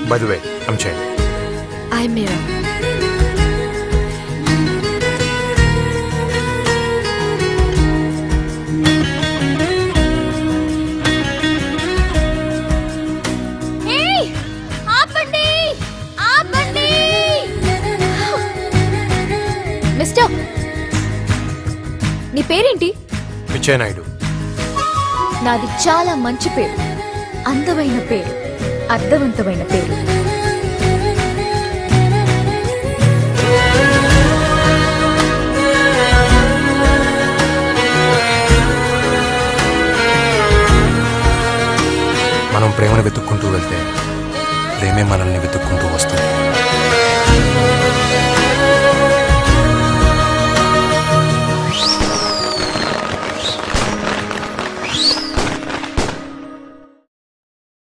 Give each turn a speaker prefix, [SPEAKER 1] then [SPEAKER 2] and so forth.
[SPEAKER 1] by the way I'm చే
[SPEAKER 2] I మీరా ఆపండి ఆపండి మిస్టర్ నీ పేరేంటి
[SPEAKER 1] పిచ్చయ్య నాయుడు
[SPEAKER 2] నాది చాలా మంచి పేరు అందమైన పేరు అర్థవంతమైన పేరు
[SPEAKER 1] మనం ప్రేమను వెతుక్కుంటూ వెళ్తే ప్రేమే మనల్ని వెతుక్కుంటూ వస్తుంది